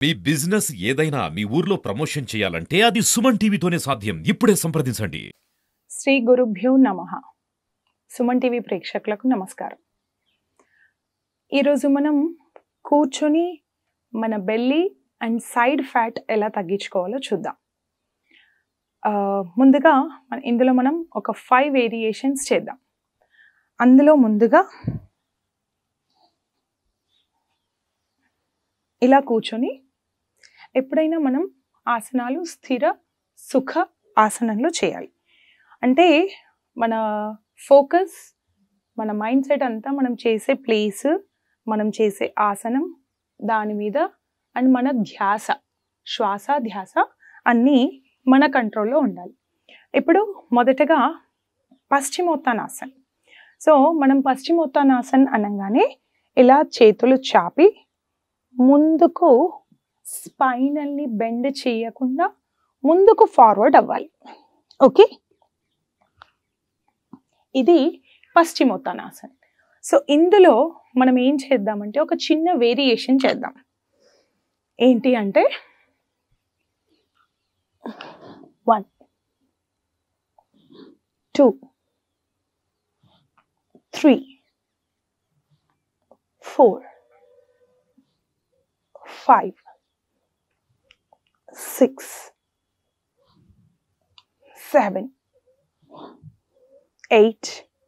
మీ business ఏదైనా మీ ఊర్లో promotion చేయాలంటే అది సుమన్ టీవీతోనే సాధ్యం ఇప్పుడే సంప్రదించండి శ్రీ గురుభ్యో నమ సుమన్ టీవీ ప్రేక్షకులకు నమస్కారం ఈరోజు మనం కూర్చొని మన బెల్లి అండ్ సైడ్ ఫ్యాట్ ఎలా తగ్గించుకోవాలో చూద్దాం ఆ, ముందుగా మన ఇందులో మనం ఒక ఫైవ్ వేరియేషన్స్ చేద్దాం అందులో ముందుగా ఇలా కూర్చొని ఎప్పుడైనా మనం ఆసనాలు స్థిర సుఖ ఆసనంలో చేయాలి అంటే మన ఫోకస్ మన మైండ్ సెట్ అంతా మనం చేసే ప్లేస్ మనం చేసే ఆసనం దాని మీద అండ్ మన ధ్యాస శ్వాస ధ్యాస అన్నీ మన కంట్రోల్లో ఉండాలి ఇప్పుడు మొదటగా పశ్చిమోత్తానాసన్ సో మనం పశ్చిమోత్తానాసన్ అనగానే ఇలా చేతులు చాపి ముందుకు స్పైనల్ని బెండ్ చేయకుండా ముందుకు ఫార్వర్డ్ అవ్వాలి ఓకే ఇది పశ్చిమోత్తానాసన్ సో ఇందులో మనం ఏం చేద్దామంటే ఒక చిన్న వేరియేషన్ చేద్దాం ఏంటి అంటే one two three four five six seven eight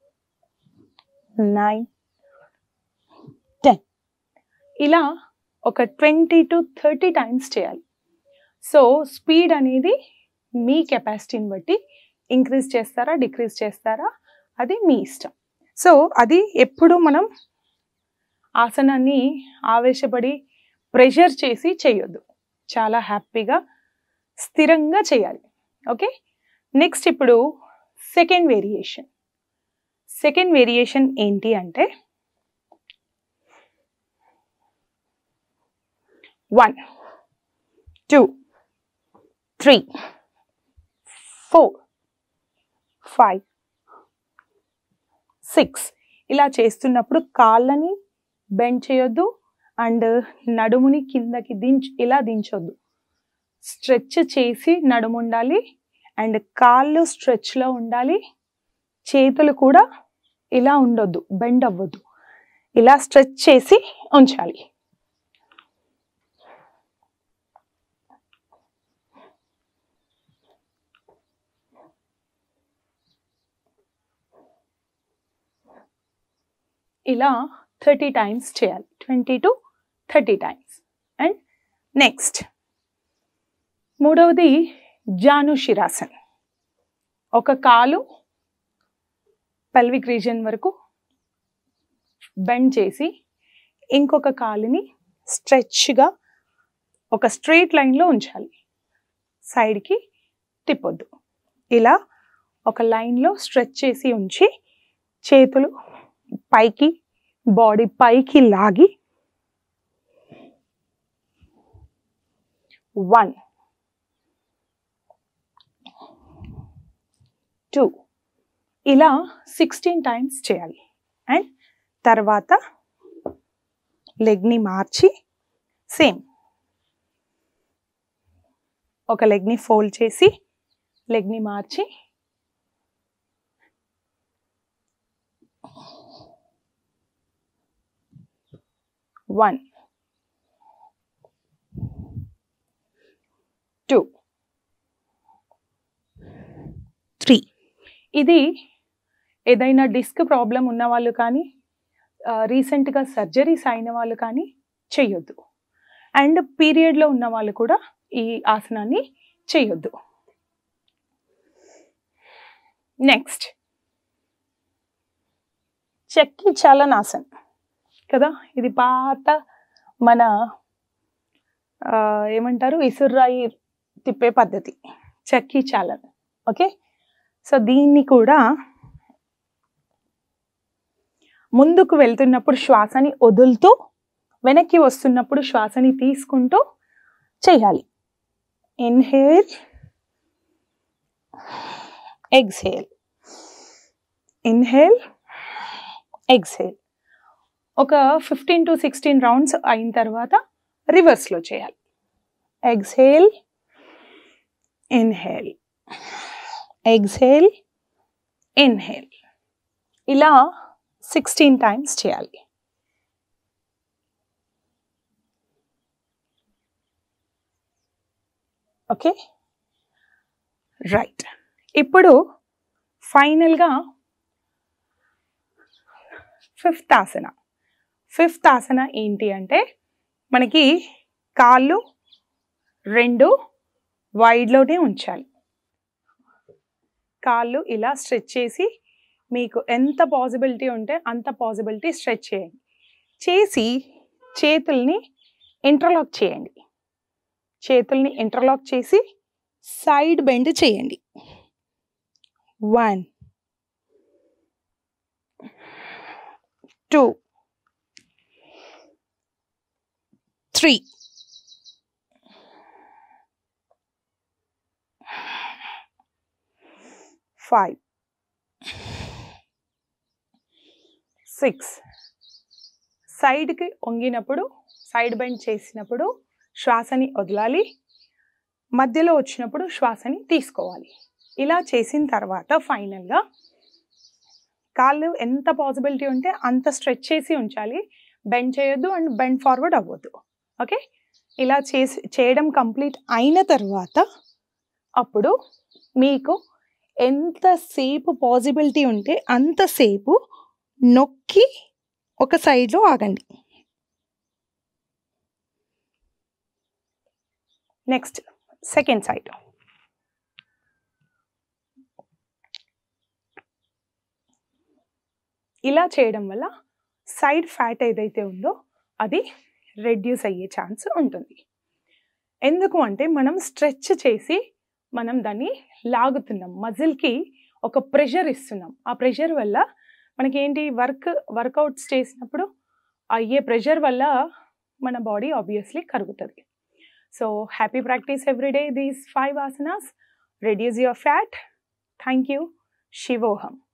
nine ten ఇలా ఒక ట్వంటీ టు థర్టీ టైమ్స్ చేయాలి సో స్పీడ్ అనేది మీ కెపాసిటీని బట్టి ఇంక్రీజ్ చేస్తారా డిక్రీజ్ చేస్తారా అది మీ ఇష్టం సో అది ఎప్పుడు మనం ఆసనాన్ని ఆవేశపడి ప్రెషర్ చేసి చేయొద్దు చాలా హ్యాపీగా స్థిరంగా చేయాలి ఓకే నెక్స్ట్ ఇప్పుడు సెకండ్ వేరియేషన్ సెకండ్ వేరియేషన్ ఏంటి అంటే one two three four five six ఇలా చేస్తున్నప్పుడు కాళ్ళని బెండ్ చేయొద్దు అండ్ నడుముని కిందకి దించ్ ఇలా దించొద్దు స్ట్రెచ్ చేసి నడుము ఉండాలి అండ్ కాళ్ళు స్ట్రెచ్లో ఉండాలి చేతులు కూడా ఇలా ఉండొద్దు బెండ్ అవ్వద్దు ఇలా స్ట్రెచ్ చేసి ఉంచాలి ఇలా థర్టీ టైమ్స్ చేయాలి twenty to thirty times and next మూడవది జాను శిరాసన్ ఒక కాలు పెల్విక్ రీజన్ వరకు బెండ్ చేసి ఇంకొక కాలుని స్ట్రెచ్గా ఒక స్ట్రైట్ లైన్లో ఉంచాలి సైడ్కి తిప్పొద్దు ఇలా ఒక లైన్లో స్ట్రెచ్ చేసి ఉంచి చేతులు పైకి బాడీ పైకి లాగి వన్ టూ ఇలా సిక్స్టీన్ టైమ్స్ చేయాలి అండ్ తర్వాత లెగ్ని మార్చి సేమ్ ఒక లెగ్ని ఫోల్డ్ చేసి లెగ్ని మార్చి వన్ టూ త్రీ ఇది ఏదైనా డిస్క్ ప్రాబ్లం ఉన్న వాళ్ళు కానీ రీసెంట్గా సర్జరీస్ అయిన వాళ్ళు కానీ చేయొద్దు అండ్ పీరియడ్లో ఉన్న వాళ్ళు కూడా ఈ ఆసనాన్ని చేయొద్దు నెక్స్ట్ చక్కి చలనాసన్ కదా ఇది పాత మన ఆ, ఏమంటారు ఇసుర్రాయి తిప్పే పద్ధతి చక్కీ చాలన్ ఓకే సో దీన్ని కూడా ముందుకు వెళ్తున్నప్పుడు శ్వాసని వదులుతూ వెనక్కి వస్తున్నప్పుడు శ్వాసని తీసుకుంటూ చేయాలి ఇన్హేల్ ఎగ్జేల్ ఇన్హేల్ ఎగ్జేల్ ఒక ఫిఫ్టీన్ టు సిక్స్టీన్ రౌండ్స్ అయిన తర్వాత రివర్స్లో చేయాలి ఎగ్జేల్ ఇన్హేల్ ఎగ్జేల్ ఇన్హేల్ ఇలా సిక్స్టీన్ టైమ్స్ చేయాలి ఓకే రైట్ ఇప్పుడు ఫైనల్గా ఫిఫ్త్ ఆసన ఫిఫ్త్ ఆసన ఏంటి అంటే మనకి కాళ్ళు రెండు వైడ్లోనే ఉంచాలి కాళ్ళు ఇలా స్ట్రెచ్ చేసి మీకు ఎంత పాసిబిలిటీ ఉంటే అంత పాసిబిలిటీ స్ట్రెచ్ చేయండి చేసి చేతుల్ని ఇంటర్లాక్ చేయండి చేతుల్ని ఇంటర్లాక్ చేసి సైడ్ బెండ్ చేయండి one two three five six సైడ్కి వంగినప్పుడు సైడ్ బెండ్ చేసినప్పుడు శ్వాసని వదలాలి మధ్యలో వచ్చినప్పుడు శ్వాసని తీసుకోవాలి ఇలా చేసిన తర్వాత ఫైనల్గా కాళ్ళు ఎంత పాసిబిలిటీ ఉంటే అంత స్ట్రెచ్ చేసి ఉంచాలి బెండ్ చేయొద్దు అండ్ బెండ్ ఫార్వర్డ్ అవ్వద్దు ఓకే ఇలా చేసి చేయడం కంప్లీట్ అయిన తర్వాత అప్పుడు మీకు ఎంతసేపు పాసిబిలిటీ ఉంటే అంతసేపు నొక్కి ఒక సైడ్లో ఆగండి నెక్స్ట్ సెకండ్ సైడ్ ఇలా చేయడం వల్ల సైడ్ ఫ్యాట్ ఏదైతే ఉందో అది రెడ్యూస్ అయ్యే ఛాన్స్ ఉంటుంది ఎందుకు అంటే మనం స్ట్రెచ్ చేసి మనం దాన్ని లాగుతున్నాం మజిల్కి ఒక ప్రెషర్ ఇస్తున్నాం ఆ ప్రెషర్ వల్ల మనకి ఏంటి వర్క్ వర్కౌట్స్ చేసినప్పుడు అయ్యే ప్రెషర్ వల్ల మన బాడీ ఆబ్వియస్లీ కరుగుతుంది so happy practice everyday these five asanas reduce your fat thank you శివోహం